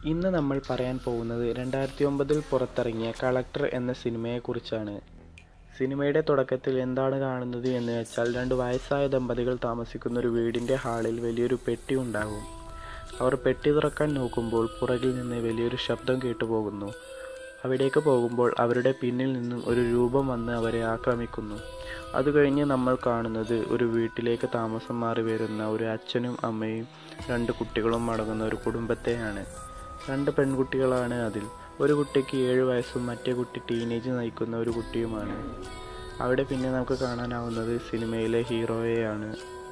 ഇന്ന് നമ്മൾ പറയാൻ പോകുന്നത് രണ്ടായിരത്തി ഒമ്പതിൽ പുറത്തിറങ്ങിയ കളക്ടർ എന്ന സിനിമയെക്കുറിച്ചാണ് സിനിമയുടെ തുടക്കത്തിൽ എന്താണ് കാണുന്നത് എന്ന് വെച്ചാൽ രണ്ട് വയസ്സായ ദമ്പതികൾ താമസിക്കുന്ന ഒരു വീടിൻ്റെ ഹാളിൽ വലിയൊരു പെട്ടി ഉണ്ടാകും അവർ പെട്ടി തുറക്കാൻ നോക്കുമ്പോൾ പുറകിൽ നിന്ന് വലിയൊരു ശബ്ദം കേട്ടുപോകുന്നു അവിടേക്ക് പോകുമ്പോൾ അവരുടെ പിന്നിൽ നിന്നും ഒരു രൂപം വന്ന് അവരെ ആക്രമിക്കുന്നു അത് കഴിഞ്ഞ് നമ്മൾ കാണുന്നത് ഒരു വീട്ടിലേക്ക് താമസം മാറി വരുന്ന ഒരു അച്ഛനും അമ്മയും രണ്ട് കുട്ടികളും അടങ്ങുന്ന ഒരു കുടുംബത്തെയാണ് രണ്ട് പെൺകുട്ടികളാണ് അതിൽ ഒരു കുട്ടിക്ക് ഏഴ് വയസ്സും മറ്റേ കുട്ടി ടീനേജ് നയിക്കുന്ന ഒരു കുട്ടിയുമാണ് അവിടെ പിന്നെ നമുക്ക് കാണാനാവുന്നത് സിനിമയിലെ ഹീറോയെയാണ്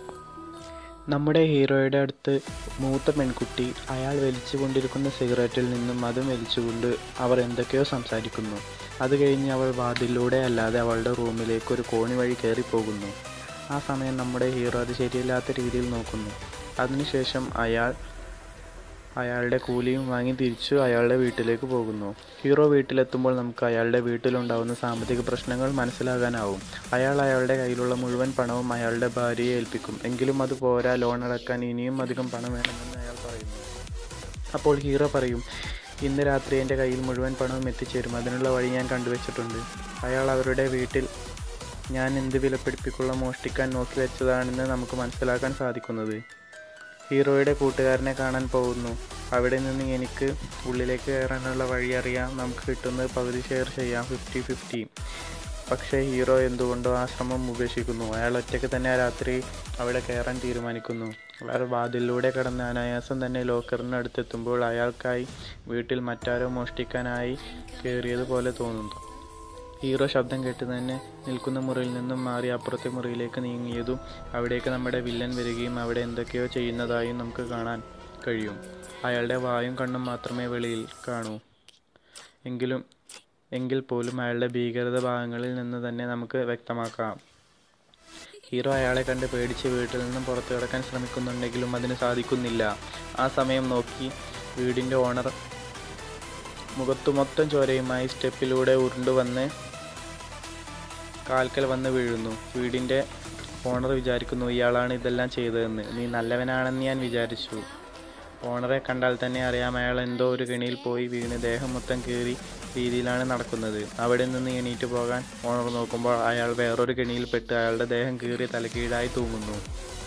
നമ്മുടെ ഹീറോയുടെ അടുത്ത് മൂത്ത പെൺകുട്ടി അയാൾ വലിച്ചു കൊണ്ടിരിക്കുന്ന സിഗരറ്റിൽ നിന്നും അതും വലിച്ചുകൊണ്ട് അവർ എന്തൊക്കെയോ സംസാരിക്കുന്നു അത് കഴിഞ്ഞ് അവൾ വാതിലൂടെ അല്ലാതെ അവളുടെ റൂമിലേക്ക് ഒരു കോണി വഴി കയറിപ്പോകുന്നു ആ സമയം നമ്മുടെ ഹീറോ അത് ശരിയല്ലാത്ത രീതിയിൽ നോക്കുന്നു അതിനുശേഷം അയാൾ അയാളുടെ കൂലിയും വാങ്ങി തിരിച്ചു അയാളുടെ വീട്ടിലേക്ക് പോകുന്നു ഹീറോ വീട്ടിലെത്തുമ്പോൾ നമുക്ക് അയാളുടെ വീട്ടിലുണ്ടാകുന്ന സാമ്പത്തിക പ്രശ്നങ്ങൾ മനസ്സിലാകാനാവും അയാൾ അയാളുടെ കയ്യിലുള്ള മുഴുവൻ പണവും അയാളുടെ ഭാര്യയെ ഏൽപ്പിക്കും എങ്കിലും അത് പോരാ ലോൺ അടക്കാൻ ഇനിയും അധികം പണം വേണമെന്ന് അയാൾ പറയുന്നു അപ്പോൾ ഹീറോ പറയും ഇന്ന് രാത്രി എൻ്റെ കയ്യിൽ മുഴുവൻ പണവും എത്തിച്ചേരും അതിനുള്ള വഴി ഞാൻ കണ്ടുവച്ചിട്ടുണ്ട് അയാൾ അവരുടെ വീട്ടിൽ ഞാൻ എന്ത് വിലപിടിപ്പിക്കുള്ള മോഷ്ടിക്കാൻ നോക്കി വെച്ചതാണെന്ന് നമുക്ക് മനസ്സിലാക്കാൻ സാധിക്കുന്നത് ഹീറോയുടെ കൂട്ടുകാരനെ കാണാൻ പോകുന്നു അവിടെ നിന്ന് എനിക്ക് ഉള്ളിലേക്ക് കയറാനുള്ള വഴി അറിയാം നമുക്ക് കിട്ടുന്നത് പകുതി ഷെയർ ചെയ്യാം ഫിഫ്റ്റി ഫിഫ്റ്റി പക്ഷേ ഹീറോ എന്തുകൊണ്ടോ ആ ശ്രമം ഉപേക്ഷിക്കുന്നു അയാൾ ഒറ്റയ്ക്ക് തന്നെ ആ രാത്രി അവിടെ കയറാൻ തീരുമാനിക്കുന്നു അയാൾ വാതിലിലൂടെ കടന്ന് അനായാസം തന്നെ ലോക്കറിന് അടുത്തെത്തുമ്പോൾ അയാൾക്കായി വീട്ടിൽ മറ്റാരോ മോഷ്ടിക്കാനായി കയറിയതുപോലെ തോന്നുന്നു ഹീറോ ശബ്ദം കേട്ട് തന്നെ നിൽക്കുന്ന മുറിയിൽ നിന്നും മാറി അപ്പുറത്തെ മുറിയിലേക്ക് നീങ്ങിയതും അവിടേക്ക് നമ്മുടെ വില്ലൻ വരികയും അവിടെ എന്തൊക്കെയോ ചെയ്യുന്നതായും നമുക്ക് കാണാൻ കഴിയും അയാളുടെ വായും കണ്ണും മാത്രമേ വെളിയിൽ കാണൂ എങ്കിലും എങ്കിൽ പോലും അയാളുടെ ഭീകരത ഭാഗങ്ങളിൽ നിന്ന് തന്നെ നമുക്ക് വ്യക്തമാക്കാം ഹീറോ അയാളെ കണ്ട് പേടിച്ച് വീട്ടിൽ നിന്നും പുറത്തു കിടക്കാൻ ശ്രമിക്കുന്നുണ്ടെങ്കിലും അതിന് സാധിക്കുന്നില്ല ആ സമയം നോക്കി വീടിൻ്റെ ഓണർ മുഖത്തു മൊത്തം ചോരയുമായി സ്റ്റെപ്പിലൂടെ ഉരുണ്ടുവന്ന് കാൽക്കൽ വന്ന് വീഴുന്നു വീടിൻ്റെ ഓണർ വിചാരിക്കുന്നു ഇയാളാണ് ഇതെല്ലാം ചെയ്തതെന്ന് നീ നല്ലവനാണെന്ന് ഞാൻ വിചാരിച്ചു ഓണറെ കണ്ടാൽ തന്നെ അറിയാം അയാൾ എന്തോ ഒരു കെണിയിൽ പോയി വീണ് ദേഹം മൊത്തം കീറി രീതിയിലാണ് നടക്കുന്നത് അവിടെ നിന്ന് എണീറ്റ് പോകാൻ ഓണർ നോക്കുമ്പോൾ അയാൾ വേറൊരു കെണിയിൽ പെട്ട് അയാളുടെ ദേഹം കീറി തലകീഴായി തൂങ്ങുന്നു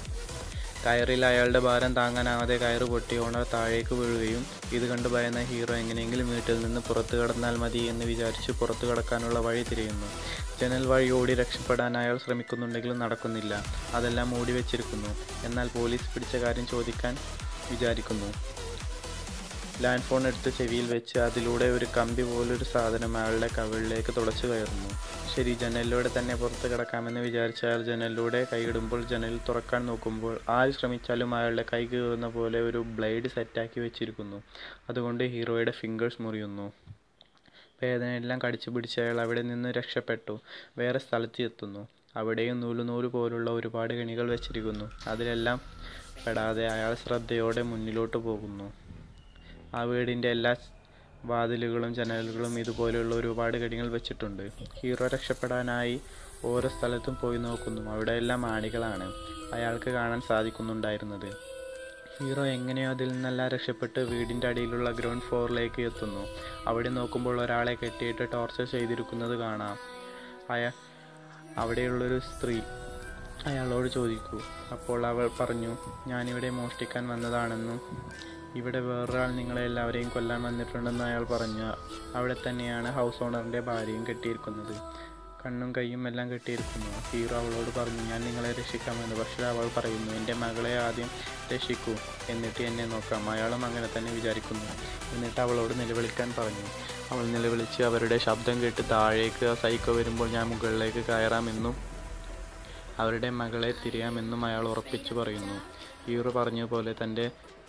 കയറിൽ അയാളുടെ ഭാരം താങ്ങാനാവാതെ കയറ് പൊട്ടി ഓണർ താഴേക്ക് വീഴുകയും ഇത് കണ്ട് ഭയന്ന ഹീറോ എങ്ങനെയെങ്കിലും വീട്ടിൽ നിന്ന് പുറത്തു കടന്നാൽ മതി എന്ന് വിചാരിച്ച് പുറത്തു കടക്കാനുള്ള വഴി തിരയുന്നു ജനൽ വഴി ഓടി രക്ഷപ്പെടാൻ അയാൾ ശ്രമിക്കുന്നുണ്ടെങ്കിലും നടക്കുന്നില്ല അതെല്ലാം മൂടി വെച്ചിരിക്കുന്നു എന്നാൽ പോലീസ് പിടിച്ച കാര്യം ചോദിക്കാൻ വിചാരിക്കുന്നു ലാൻഡ് ഫോൺ എടുത്ത് ചെവിയിൽ വെച്ച് അതിലൂടെ ഒരു കമ്പി പോലൊരു സാധനം അയാളുടെ കവിളിലേക്ക് തുളച്ചു കയറുന്നു ശരി ജനലിലൂടെ തന്നെ പുറത്ത് കിടക്കാമെന്ന് വിചാരിച്ച അയാൾ ജനലിലൂടെ കൈയിടുമ്പോൾ ജനൽ തുറക്കാൻ നോക്കുമ്പോൾ ആര് ശ്രമിച്ചാലും അയാളുടെ കൈ കീറുന്ന പോലെ ഒരു ബ്ലേഡ് സെറ്റാക്കി വെച്ചിരിക്കുന്നു അതുകൊണ്ട് ഹീറോയുടെ ഫിംഗേഴ്സ് മുറിയുന്നു വേദനയെല്ലാം കടിച്ചു പിടിച്ച് അയാൾ അവിടെ നിന്ന് രക്ഷപ്പെട്ടു വേറെ സ്ഥലത്ത് എത്തുന്നു അവിടെയും നൂല് നൂല് പോലുള്ള ഒരുപാട് കെണികൾ വെച്ചിരിക്കുന്നു അതിലെല്ലാം പെടാതെ അയാൾ ശ്രദ്ധയോടെ മുന്നിലോട്ട് പോകുന്നു ആ വീടിൻ്റെ എല്ലാ വാതിലുകളും ജനലുകളും ഇതുപോലെയുള്ള ഒരുപാട് കെണികൾ വെച്ചിട്ടുണ്ട് ഹീറോ രക്ഷപ്പെടാനായി ഓരോ സ്ഥലത്തും പോയി നോക്കുന്നു അവിടെയെല്ലാം ആണികളാണ് അയാൾക്ക് കാണാൻ സാധിക്കുന്നുണ്ടായിരുന്നത് ഹീറോ എങ്ങനെയോ അതിൽ നിന്നെല്ലാം രക്ഷപ്പെട്ട് വീടിൻ്റെ അടിയിലുള്ള ഗ്രൗണ്ട് ഫ്ലോറിലേക്ക് എത്തുന്നു അവിടെ നോക്കുമ്പോൾ ഒരാളെ കെട്ടിയിട്ട് ടോർച്ചർ ചെയ്തിരിക്കുന്നത് കാണാം അയ അവിടെയുള്ളൊരു സ്ത്രീ അയാളോട് ചോദിക്കൂ അപ്പോൾ അവൾ പറഞ്ഞു ഞാനിവിടെ മോഷ്ടിക്കാൻ വന്നതാണെന്നും ഇവിടെ വേറൊരാൾ നിങ്ങളെ എല്ലാവരെയും കൊല്ലാൻ വന്നിട്ടുണ്ടെന്ന് അയാൾ പറഞ്ഞു അവിടെ തന്നെയാണ് ഹൗസ് ഓണറിൻ്റെ ഭാര്യയും കെട്ടിയിരിക്കുന്നത് കണ്ണും കൈയും എല്ലാം കെട്ടിയിരിക്കുന്നു ഹീറോ അവളോട് പറഞ്ഞു ഞാൻ നിങ്ങളെ രക്ഷിക്കാമെന്ന് പക്ഷേ അവൾ പറയുന്നു എൻ്റെ മകളെ ആദ്യം രക്ഷിക്കൂ എന്നിട്ട് എന്നെ നോക്കാം അയാളും അങ്ങനെ തന്നെ വിചാരിക്കുന്നു എന്നിട്ട് അവളോട് നിലവിളിക്കാൻ പറഞ്ഞു അവൾ നിലവിളിച്ച് അവരുടെ ശബ്ദം കേട്ട് താഴേക്ക് ആ സൈക്കോ വരുമ്പോൾ ഞാൻ മുകളിലേക്ക് കയറാമെന്നും അവരുടെ മകളെ തിരയാമെന്നും അയാൾ ഉറപ്പിച്ചു പറയുന്നു ഹീറോ പറഞ്ഞതുപോലെ തൻ്റെ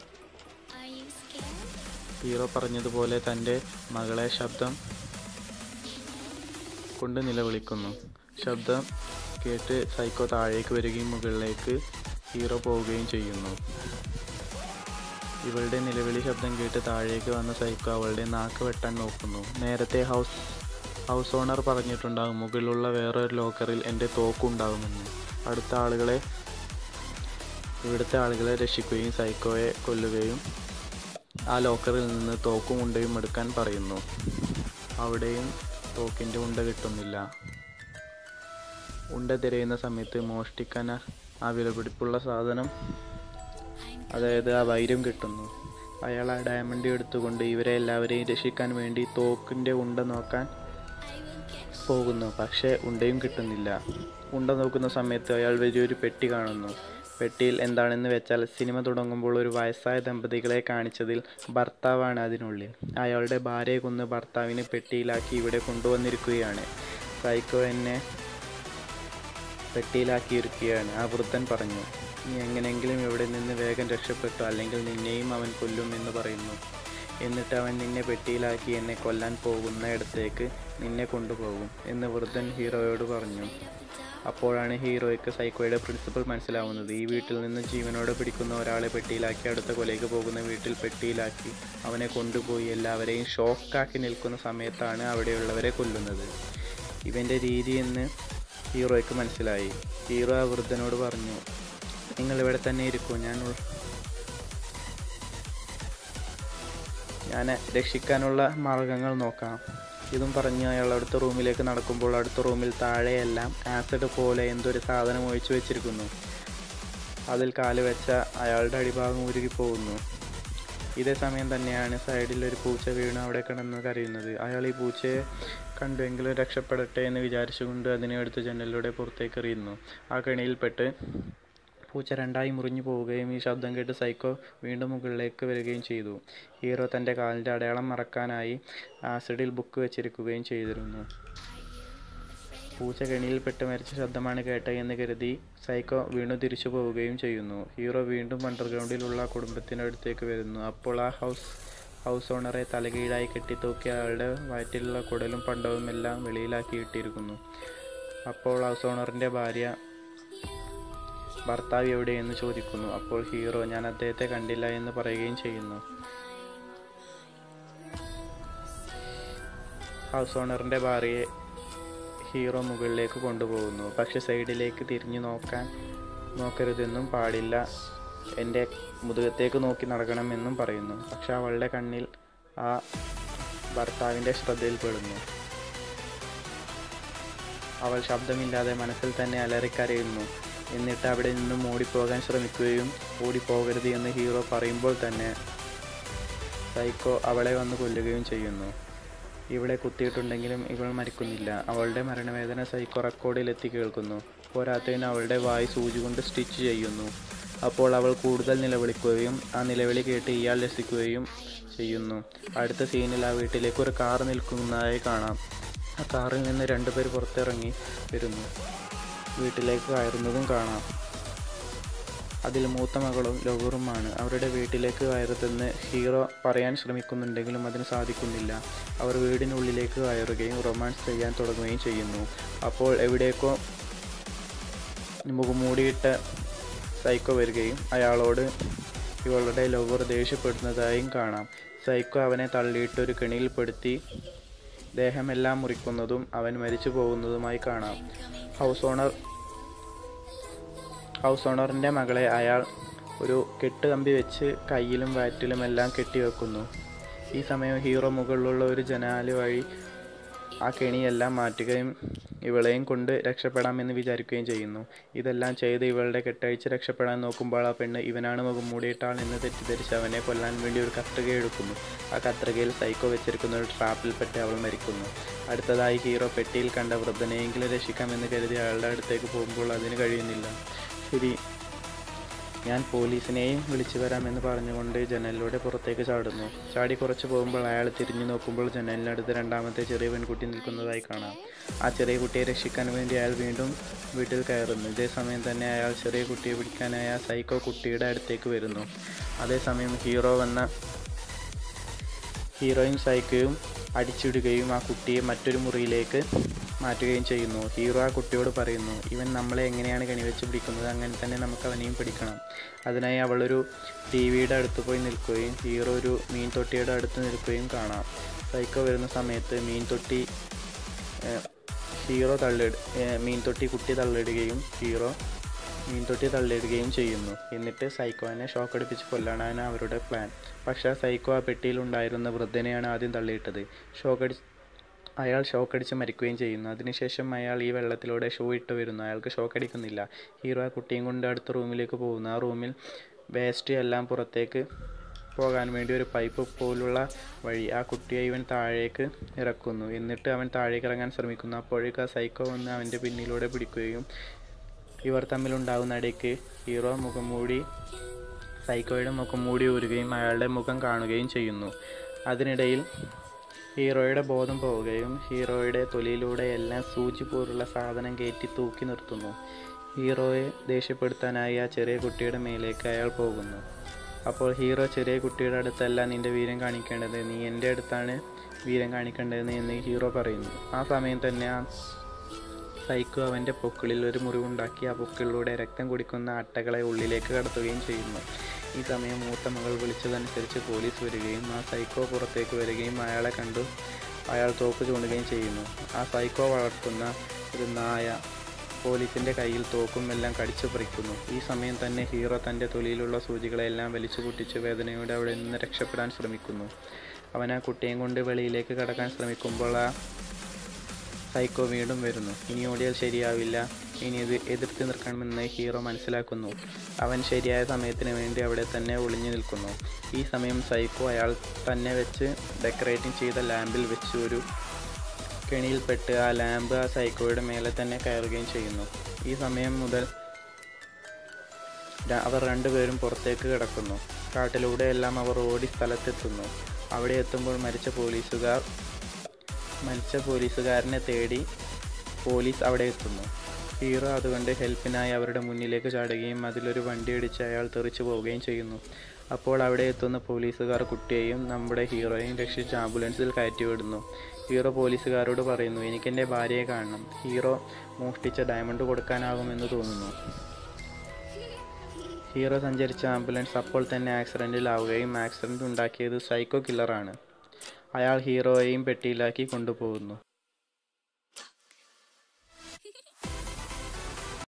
ഹീറോ പറഞ്ഞതുപോലെ തൻ്റെ മകളെ ശബ്ദം കൊണ്ട് നിലവിളിക്കുന്നു ശബ്ദം കേട്ട് സൈക്കോ താഴേക്ക് വരികയും മുകളിലേക്ക് ഹീറോ പോവുകയും ചെയ്യുന്നു ഇവളുടെ നിലവിളി ശബ്ദം കേട്ട് താഴേക്ക് വന്ന സൈക്കോ അവളുടെ നാക്ക് വെട്ടാൻ നോക്കുന്നു നേരത്തെ ഹൗസ് ഹൗസ് ഓണർ പറഞ്ഞിട്ടുണ്ടാകും മുകളിലുള്ള വേറൊരു ലോക്കറിൽ എൻ്റെ തോക്കുണ്ടാകുമെന്ന് അടുത്ത ആളുകളെ ഇവിടുത്തെ ആളുകളെ രക്ഷിക്കുകയും സൈക്കോയെ കൊല്ലുകയും ആ ലോക്കറിൽ നിന്ന് തോക്കും ഉണ്ടയും എടുക്കാൻ പറയുന്നു അവിടെയും തോക്കിൻ്റെ ഉണ്ട കിട്ടുന്നില്ല ഉണ്ട തിരയുന്ന സമയത്ത് മോഷ്ടിക്കാൻ ആ- ആ വിലപിടിപ്പുള്ള സാധനം അതായത് ആ വൈരം കിട്ടുന്നു അയാൾ ആ ഡയമണ്ട് എടുത്തുകൊണ്ട് ഇവരെ എല്ലാവരെയും രക്ഷിക്കാൻ വേണ്ടി തോക്കിൻ്റെ ഉണ്ട നോക്കാൻ പോകുന്നു പക്ഷേ ഉണ്ടയും കിട്ടുന്നില്ല ഉണ്ട നോക്കുന്ന സമയത്ത് അയാൾ വലിയൊരു പെട്ടി കാണുന്നു പെട്ടിയിൽ എന്താണെന്ന് വെച്ചാൽ സിനിമ തുടങ്ങുമ്പോൾ ഒരു വയസ്സായ ദമ്പതികളെ കാണിച്ചതിൽ ഭർത്താവാണ് അതിനുള്ളിൽ അയാളുടെ ഭാര്യയെ കൊന്ന് ഭർത്താവിനെ പെട്ടിയിലാക്കി ഇവിടെ കൊണ്ടുവന്നിരിക്കുകയാണ് സൈക്കോ എന്നെ പെട്ടിയിലാക്കിയിരിക്കുകയാണ് ആ വൃദ്ധൻ പറഞ്ഞു നീ എങ്ങനെയെങ്കിലും ഇവിടെ നിന്ന് വേഗം രക്ഷപ്പെട്ടു അല്ലെങ്കിൽ നിന്നെയും അവൻ കൊല്ലും എന്ന് പറയുന്നു എന്നിട്ട് അവൻ നിന്നെ പെട്ടിയിലാക്കി എന്നെ കൊല്ലാൻ പോകുന്ന ഇടത്തേക്ക് നിന്നെ കൊണ്ടുപോകും എന്ന് വൃദ്ധൻ ഹീറോയോട് പറഞ്ഞു അപ്പോഴാണ് ഹീറോയ്ക്ക് സൈക്കോയുടെ പ്രിൻസിപ്പൽ മനസ്സിലാവുന്നത് ഈ വീട്ടിൽ നിന്ന് ജീവനോടെ പിടിക്കുന്ന ഒരാളെ പെട്ടിയിലാക്കി അടുത്ത കൊലയ്ക്ക് പോകുന്ന വീട്ടിൽ പെട്ടിയിലാക്കി അവനെ കൊണ്ടുപോയി എല്ലാവരെയും ഷോക്കാക്കി നിൽക്കുന്ന സമയത്താണ് അവിടെയുള്ളവരെ കൊല്ലുന്നത് ഇവൻ്റെ രീതി എന്ന് ഹീറോയ്ക്ക് മനസ്സിലായി ഹീറോ ആ വൃദ്ധനോട് പറഞ്ഞു നിങ്ങൾ ഇവിടെ തന്നെ ഇരിക്കൂ ഞാൻ ഉൾ- ഞാൻ രക്ഷിക്കാനുള്ള മാർഗങ്ങൾ നോക്കാം ഇതും പറഞ്ഞ് അയാൾ അടുത്ത റൂമിലേക്ക് നടക്കുമ്പോൾ അടുത്ത റൂമിൽ താഴെയെല്ലാം ആസിഡ് പോലെ എന്തൊരു സാധനം ഒഴിച്ചു വെച്ചിരിക്കുന്നു അതിൽ കാല് വെച്ച അയാളുടെ അടിഭാഗം ഉരുകി പോകുന്നു ഇതേ സമയം തന്നെയാണ് സൈഡിൽ ഒരു പൂച്ച വീണ് അവിടെ കിടന്ന് കരയുന്നത് അയാൾ ഈ പൂച്ചയെ കണ്ടുവെങ്കിലും രക്ഷപ്പെടട്ടെ എന്ന് വിചാരിച്ചുകൊണ്ട് അതിനെ എടുത്ത് ജനലിലൂടെ പുറത്തേക്ക് എറിയുന്നു ആ കെണിയിൽപ്പെട്ട് പൂച്ച രണ്ടായി മുറിഞ്ഞു പോവുകയും ഈ ശബ്ദം കേട്ട് സൈക്കോ വീണ്ടും മുകളിലേക്ക് വരികയും ചെയ്തു ഹീറോ തൻ്റെ കാലിൻ്റെ അടയാളം മറക്കാനായി ആസിഡിൽ ബുക്ക് വെച്ചിരിക്കുകയും ചെയ്തിരുന്നു പൂച്ച കെണിയിൽപ്പെട്ട് മരിച്ച ശബ്ദമാണ് കേട്ടത് എന്ന് കരുതി സൈക്കോ വീണ്ടും തിരിച്ചു പോവുകയും ചെയ്യുന്നു ഹീറോ വീണ്ടും അണ്ടർഗ്രൗണ്ടിലുള്ള കുടുംബത്തിൻ്റെ അടുത്തേക്ക് വരുന്നു അപ്പോൾ ആ ഹൗസ് ഹൗസ് ഓണറെ തലകീഴായി കെട്ടിത്തൂക്കി അയാളുടെ വയറ്റിലുള്ള കുടലും പണ്ടവും എല്ലാം വെളിയിലാക്കി ഇട്ടിരിക്കുന്നു അപ്പോൾ ഹൗസ് ഓണറിൻ്റെ ഭാര്യ ഭർത്താവ് എവിടെയെന്ന് ചോദിക്കുന്നു അപ്പോൾ ഹീറോ ഞാൻ അദ്ദേഹത്തെ കണ്ടില്ല എന്ന് പറയുകയും ചെയ്യുന്നു ഹൗസ് ഓണറിൻ്റെ ഭാര്യയെ ഹീറോ മുകളിലേക്ക് കൊണ്ടുപോകുന്നു പക്ഷെ സൈഡിലേക്ക് തിരിഞ്ഞു നോക്കാൻ നോക്കരുതെന്നും പാടില്ല എൻ്റെ മുതുകത്തേക്ക് നോക്കി നടക്കണമെന്നും പറയുന്നു പക്ഷെ അവളുടെ കണ്ണിൽ ആ ഭർത്താവിൻ്റെ ശ്രദ്ധയിൽപ്പെടുന്നു അവൾ ശബ്ദമില്ലാതെ മനസ്സിൽ തന്നെ അലറിക്കരയുന്നു എന്നിട്ട് അവിടെ നിന്നും ഓടിപ്പോകാൻ ശ്രമിക്കുകയും ഓടിപ്പോകരുത് എന്ന് ഹീറോ പറയുമ്പോൾ തന്നെ സൈക്കോ അവളെ വന്ന് കൊല്ലുകയും ചെയ്യുന്നു ഇവിടെ കുത്തിയിട്ടുണ്ടെങ്കിലും ഇവൾ മരിക്കുന്നില്ല അവളുടെ മരണവേദന സൈക്കോ റെക്കോർഡിലെത്തി കേൾക്കുന്നു പോരാത്തതിന് അവളുടെ വായ് സൂചി കൊണ്ട് സ്റ്റിച്ച് ചെയ്യുന്നു അപ്പോൾ അവൾ കൂടുതൽ നിലവിളിക്കുകയും ആ നിലവിളി കേട്ട് ഇയാൾ രസിക്കുകയും ചെയ്യുന്നു അടുത്ത സീനിൽ ആ വീട്ടിലേക്ക് ഒരു കാർ നിൽക്കുന്നതായി കാണാം ആ കാറിൽ നിന്ന് രണ്ടുപേർ പുറത്തിറങ്ങി വരുന്നു വീട്ടിലേക്ക് കയറുന്നതും കാണാം അതിൽ മൂത്ത മകളും ലവറുമാണ് അവരുടെ വീട്ടിലേക്ക് കയറുതെന്ന് ഹീറോ പറയാൻ ശ്രമിക്കുന്നുണ്ടെങ്കിലും അതിന് സാധിക്കുന്നില്ല അവർ വീടിനുള്ളിലേക്ക് കയറുകയും റൊമാൻസ് ചെയ്യാൻ തുടങ്ങുകയും ചെയ്യുന്നു അപ്പോൾ എവിടേക്കോ മുഖമൂടിയിട്ട സൈക്കോ വരികയും അയാളോട് ഇവളുടെ ലവർ ദേഷ്യപ്പെടുന്നതായും കാണാം സൈക്കോ അവനെ തള്ളിയിട്ട് ഒരു കെണിയിൽപ്പെടുത്തി ദേഹമെല്ലാം മുറിക്കുന്നതും അവൻ മരിച്ചു പോകുന്നതുമായി കാണാം ഹൗസ് ഓണർ ഹൗസ് ഓണറിൻ്റെ മകളെ അയാൾ ഒരു കെട്ട് കമ്പി വെച്ച് കയ്യിലും വയറ്റിലും എല്ലാം കെട്ടിവെക്കുന്നു ഈ സമയം ഹീറോ മുകളിലുള്ള ഒരു ജനാല് വഴി ആ കെണിയെല്ലാം മാറ്റുകയും ഇവളെയും കൊണ്ട് രക്ഷപ്പെടാമെന്ന് വിചാരിക്കുകയും ചെയ്യുന്നു ഇതെല്ലാം ചെയ്ത് ഇവളുടെ കെട്ടഴിച്ച് രക്ഷപ്പെടാൻ നോക്കുമ്പോൾ ആ പെണ്ണ് ഇവനാണ് മുഖം മൂടിയിട്ടാൾ എന്ന് തെറ്റിദ്ധരിച്ച് അവനെ കൊല്ലാൻ വേണ്ടി ഒരു കത്രിക എടുക്കുന്നു ആ കത്രികയിൽ സൈക്കോ വെച്ചിരിക്കുന്ന ഒരു ട്രാപ്പിൽപ്പെട്ട് അവൾ മരിക്കുന്നു അടുത്തതായി ഹീറോ പെട്ടിയിൽ കണ്ട വൃദ്ധനെയെങ്കിലും രക്ഷിക്കാമെന്ന് കരുതി അയാളുടെ അടുത്തേക്ക് പോകുമ്പോൾ അതിന് കഴിയുന്നില്ല ശരി ഞാൻ പോലീസിനെയും വിളിച്ചു വരാമെന്ന് പറഞ്ഞുകൊണ്ട് ജനലിലൂടെ പുറത്തേക്ക് ചാടുന്നു ചാടി കുറച്ച് പോകുമ്പോൾ അയാൾ തിരിഞ്ഞു നോക്കുമ്പോൾ ജനലിനടുത്ത് രണ്ടാമത്തെ ചെറിയ പെൺകുട്ടി നിൽക്കുന്നതായി കാണാം ആ ചെറിയ കുട്ടിയെ രക്ഷിക്കാൻ വേണ്ടി അയാൾ വീണ്ടും വീട്ടിൽ കയറുന്നു ഇതേ സമയം തന്നെ അയാൾ ചെറിയ കുട്ടിയെ പിടിക്കാനായി ആ സൈക്കോ കുട്ടിയുടെ അടുത്തേക്ക് വരുന്നു അതേസമയം ഹീറോ വന്ന ഹീറോയും സൈക്കോയും അടിച്ചിടുകയും ആ കുട്ടിയെ മറ്റൊരു മുറിയിലേക്ക് മാറ്റുകയും ചെയ്യുന്നു ഹീറോ ആ കുട്ടിയോട് പറയുന്നു ഇവൻ നമ്മളെ എങ്ങനെയാണ് കണിവെച്ച് പിടിക്കുന്നത് അങ്ങനെ തന്നെ നമുക്ക് അവനെയും പിടിക്കണം അതിനായി അവളൊരു ടി വിയുടെ അടുത്ത് പോയി നിൽക്കുകയും ഹീറോ ഒരു മീൻ തൊട്ടിയുടെ അടുത്ത് നിൽക്കുകയും കാണാം സൈക്കോ വരുന്ന സമയത്ത് മീൻ തൊട്ടി ഏഹ്, ഹീറോ തള്ളിട ഏഹ്, മീൻ തൊട്ടി കുട്ടി തള്ളിടുകയും ഹീറോ മീൻതൊട്ടി തള്ളിയിടുകയും ചെയ്യുന്നു എന്നിട്ട് സൈക്കോനെ ഷോക്ക് അടിപ്പിച്ച് കൊല്ലാനാണ് അവരുടെ പ്ലാൻ പക്ഷേ സൈക്കോ ആ പെട്ടിയിലുണ്ടായിരുന്ന വൃദ്ധനെയാണ് ആദ്യം തള്ളിയിട്ടത് ഷോക്ക് അടി അയാൾ ഷോക്ക് അടിച്ച് മരിക്കുകയും ചെയ്യുന്നു അതിനുശേഷം അയാൾ ഈ വെള്ളത്തിലൂടെ ഷൂ ഇട്ട് വരുന്നു അയാൾക്ക് ഷോക്ക് അടിക്കുന്നില്ല ഹീറോ ആ കുട്ടിയും കൊണ്ട് അടുത്ത റൂമിലേക്ക് പോകുന്നു ആ റൂമിൽ വേസ്റ്റ് എല്ലാം പുറത്തേക്ക് പോകാൻ വേണ്ടി ഒരു പൈപ്പ് പോലുള്ള വഴി ആ കുട്ടിയെ ഇവൻ താഴേക്ക് ഇറക്കുന്നു എന്നിട്ട് അവൻ താഴേക്ക് ഇറങ്ങാൻ ശ്രമിക്കുന്നു അപ്പോഴേക്ക് ആ സൈക്കോ വന്ന് അവൻ്റെ പിന്നിലൂടെ പിടിക്കുകയും ഇവർ തമ്മിലുണ്ടാകുന്ന ഇടയ്ക്ക് ഹീറോ മുഖം മൂടി സൈക്കോയുടെ മുഖം മൂടി ഊരുകയും അയാളുടെ മുഖം കാണുകയും ചെയ്യുന്നു അതിനിടയിൽ ഹീറോയുടെ ബോധം പോവുകയും ഹീറോയുടെ തൊലിയിലൂടെ എല്ലാം സൂചി പോലുള്ള സാധനം കയറ്റി തൂക്കി നിർത്തുന്നു ഹീറോയെ ദേഷ്യപ്പെടുത്താനായി ആ ചെറിയ കുട്ടിയുടെ മേലേക്ക് അയാൾ പോകുന്നു അപ്പോൾ ഹീറോ ചെറിയ കുട്ടിയുടെ അടുത്തല്ല നിന്റെ വീരം കാണിക്കേണ്ടത് നീ എൻ്റെ അടുത്താണ് വീരം കാണിക്കേണ്ടത് എന്ന് ഹീറോ പറയുന്നു ആ സമയം തന്നെ ആ സൈക്കോ അവൻ്റെ പൊക്കിളിൽ ഒരു മുറിവുണ്ടാക്കി ആ പൊക്കിളിലൂടെ രക്തം കുടിക്കുന്ന അട്ടകളെ ഉള്ളിലേക്ക് കടത്തുകയും ചെയ്യുന്നു ഈ സമയം മൂത്ത മകൾ വിളിച്ചതനുസരിച്ച് പോലീസ് വരികയും ആ സൈക്കോ പുറത്തേക്ക് വരികയും അയാളെ കണ്ടു അയാൾ തോക്ക് ചൂണ്ടുകയും ചെയ്യുന്നു ആ സൈക്കോ വളർത്തുന്ന ഒരു നായ പോലീസിൻ്റെ കയ്യിൽ തോക്കും എല്ലാം കടിച്ചു പറിക്കുന്നു ഈ സമയം തന്നെ ഹീറോ തൻ്റെ തൊലിയിലുള്ള സൂചികളെല്ലാം വലിച്ചു പൊട്ടിച്ച് വേദനയോടെ അവിടെ നിന്ന് രക്ഷപ്പെടാൻ ശ്രമിക്കുന്നു അവൻ ആ കുട്ടിയും കൊണ്ട് വെളിയിലേക്ക് കടക്കാൻ ശ്രമിക്കുമ്പോൾ ആ സൈക്കോ വീണ്ടും വരുന്നു ഇനി ഓടിയാൽ ശരിയാവില്ല ഇനി ഇത് എതിർത്ത് നിൽക്കണമെന്ന് ഹീറോ മനസ്സിലാക്കുന്നു അവൻ ശരിയായ സമയത്തിന് വേണ്ടി അവിടെ തന്നെ ഒളിഞ്ഞു നിൽക്കുന്നു ഈ സമയം സൈക്കോ അയാൾ തന്നെ വെച്ച് ഡെക്കറേറ്റിംഗ് ചെയ്ത ലാമ്പിൽ വെച്ച് ഒരു കെണിയിൽപ്പെട്ട് ആ ലാമ്പ് ആ സൈക്കോയുടെ മേലെ തന്നെ കയറുകയും ചെയ്യുന്നു ഈ സമയം മുതൽ ര- അവർ രണ്ടുപേരും പുറത്തേക്ക് കിടക്കുന്നു കാട്ടിലൂടെ എല്ലാം അവർ ഓടി സ്ഥലത്തെത്തുന്നു അവിടെ എത്തുമ്പോൾ മരിച്ച പോലീസുകാർ മരിച്ച പോലീസുകാരനെ തേടി പോലീസ് അവിടെ എത്തുന്നു ഹീറോ അതുകൊണ്ട് ഹെൽപ്പിനായി അവരുടെ മുന്നിലേക്ക് ചാടുകയും അതിലൊരു വണ്ടി ഇടിച്ച് അയാൾ തെറിച്ചു പോവുകയും ചെയ്യുന്നു അപ്പോൾ അവിടെ എത്തുന്ന പോലീസുകാർ കുട്ടിയെയും നമ്മുടെ ഹീറോയെയും രക്ഷിച്ച് ആംബുലൻസിൽ കയറ്റിവിടുന്നു ഹീറോ പോലീസുകാരോട് പറയുന്നു എനിക്കെൻ്റെ ഭാര്യയെ കാണണം ഹീറോ മോഷ്ടിച്ച ഡയമണ്ട് കൊടുക്കാനാകുമെന്ന് തോന്നുന്നു ഹീറോ സഞ്ചരിച്ച ആംബുലൻസ് അപ്പോൾ തന്നെ ആക്സിഡൻറ്റിലാവുകയും ആക്സിഡൻറ്റ് ഉണ്ടാക്കിയത് സൈക്കോ കില്ലറാണ് അയാൾ ഹീറോയെയും പെട്ടിയിലാക്കി കൊണ്ടുപോകുന്നു